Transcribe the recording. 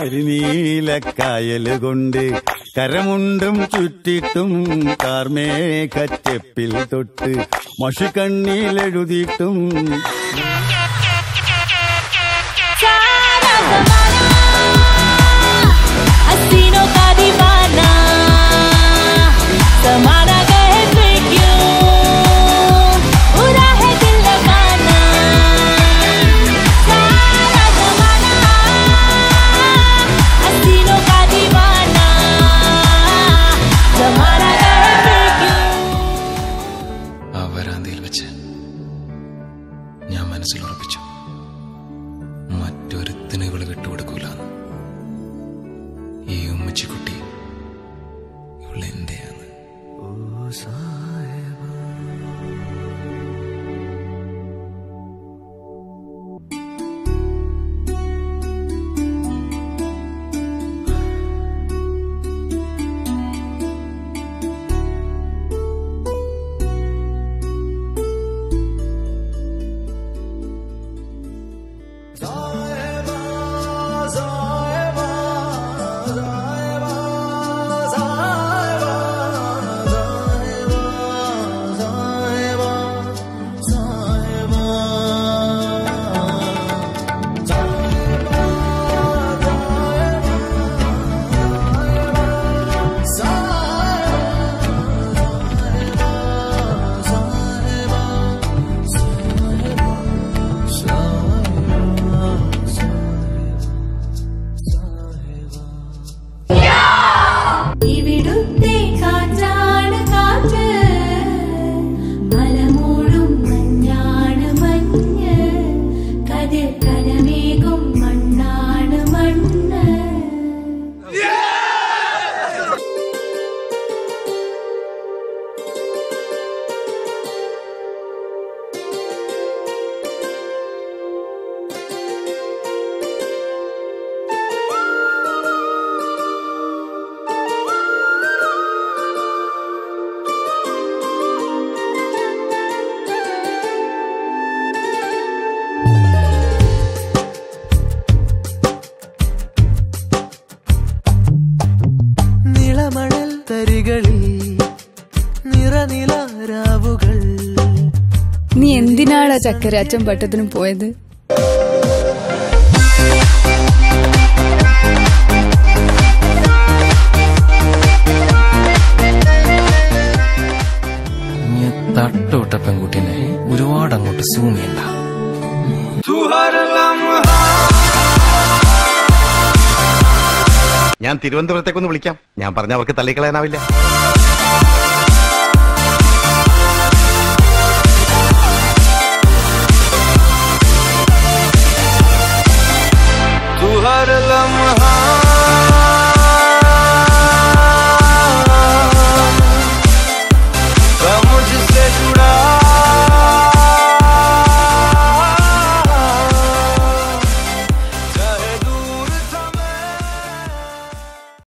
കരിനീലക്കായല് കൊണ്ട് കരമുണ്ടും ചുറ്റിട്ടും കാർമേഘച്ചെപ്പിൽ തൊട്ട് മഷിക്കണ്ണിലെഴുതിയിട്ടും सारा जमाना हसीनों का दीवाना जमाना कहे फिर क्यों बुरा है दिल लगाना सारा जमाना हसीनों का दीवाना जमाना कहे फिर क्यों ആ വരാന്തയിൽ വെച്ച് ഞാൻ മനസ്സിൽ ഉറപ്പിച്ചു മറ്റൊരുത്തിന് ഇവള് വിട്ടുകൊടുക്കൂല ഈ ഉമ്മച്ചിക്കുട്ടി ഇവള് എന്റെയാണ് ഇവിടുത്തെ കാറ്റാണ് കാറ്റ് മലമൂടും മഞ്ഞാണ് മഞ്ഞ് കതിർ കനമേകും മണ്ണാണ് മണ്ണ് നിളമണൽ തരികളിൽ നിറനിലാരാവുകൾ നീ എന്തിനാടാ ചക്കരാറ്റം പട്ടത്തിനും പോയത് നീ തട്ടുവിട്ട പെൺകുട്ടീനെ ഒരുപാട് അങ്ങോട്ട് സൂം ചെയ്യണ്ട ഞാൻ തിരുവനന്തപുരത്തേക്കൊന്ന് വിളിക്കാം ഞാൻ പറഞ്ഞ അവർക്ക് തള്ളിക്കളയാനാവില്ല तू हर लम्हा